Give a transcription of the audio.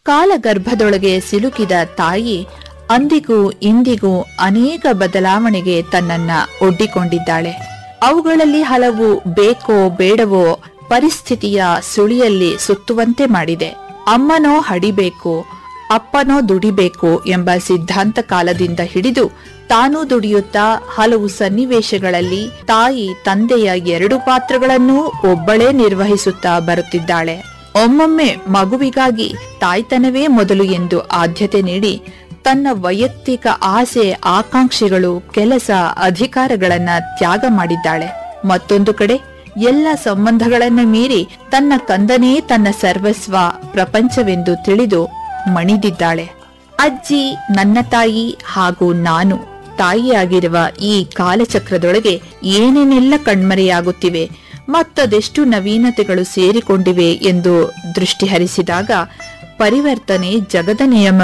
ಕಾಲಗರ್ಭದೊಳಗೆ ಸಿಲುಕಿದ ತಾಯಿ ಅಂದಿಗೂ ಇಂದಿಗೂ ಅನೇಕ ಬದಲಾವಣೆಗೆ ತನ್ನನ್ನ ಒಡ್ಡಿಕೊಂಡಿದ್ದಾಳೆ ಅವುಗಳಲ್ಲಿ ಹಲವು ಬೇಕೋ ಬೇಡವೋ ಪರಿಸ್ಥಿತಿಯ ಸುಳಿಯಲ್ಲಿ ಸುತ್ತುವಂತೆ ಮಾಡಿದೆ ಅಮ್ಮನೋ ಹಡಿಬೇಕು ಅಪ್ಪನೋ ದುಡಿಬೇಕು ಎಂಬ ಸಿದ್ಧಾಂತ ಕಾಲದಿಂದ ಹಿಡಿದು ತಾನೂ ದುಡಿಯುತ್ತಾ ಹಲವು ಸನ್ನಿವೇಶಗಳಲ್ಲಿ ತಾಯಿ ತಂದೆಯ ಎರಡು ಪಾತ್ರಗಳನ್ನೂ ಒಬ್ಬಳೇ ನಿರ್ವಹಿಸುತ್ತಾ ಬರುತ್ತಿದ್ದಾಳೆ ಒಮ್ಮೊಮ್ಮೆ ಮಗುವಿಗಾಗಿ ತಾಯ್ತನವೇ ಮೊದಲು ಎಂದು ಆದ್ಯತೆ ನೀಡಿ ತನ್ನ ವೈಯಕ್ತಿಕ ಆಸೆ ಆಕಾಂಕ್ಷೆಗಳು ಕೆಲಸ ಅಧಿಕಾರಗಳನ್ನ ತ್ಯಾಗ ಮಾಡಿದ್ದಾಳೆ ಮತ್ತೊಂದು ಕಡೆ ಎಲ್ಲ ಸಂಬಂಧಗಳನ್ನ ಮೀರಿ ತನ್ನ ಕಂದನೇ ತನ್ನ ಸರ್ವಸ್ವ ಪ್ರಪಂಚವೆಂದು ತಿಳಿದು ಮಣಿದಿದ್ದಾಳೆ ಅಜ್ಜಿ ನನ್ನ ತಾಯಿ ಹಾಗೂ ನಾನು ತಾಯಿಯಾಗಿರುವ ಈ ಕಾಲಚಕ್ರದೊಳಗೆ ಏನೇನೆಲ್ಲ ಕಣ್ಮರೆಯಾಗುತ್ತಿವೆ ಮತ್ತದೆಷ್ಟು ನವೀನತೆಗಳು ಸೇರಿಕೊಂಡಿವೆ ಎಂದು ದೃಷ್ಟಿ ಹರಿಸಿದಾಗ ಪರಿವರ್ತನೆ ಜಗದ ನಿಯಮ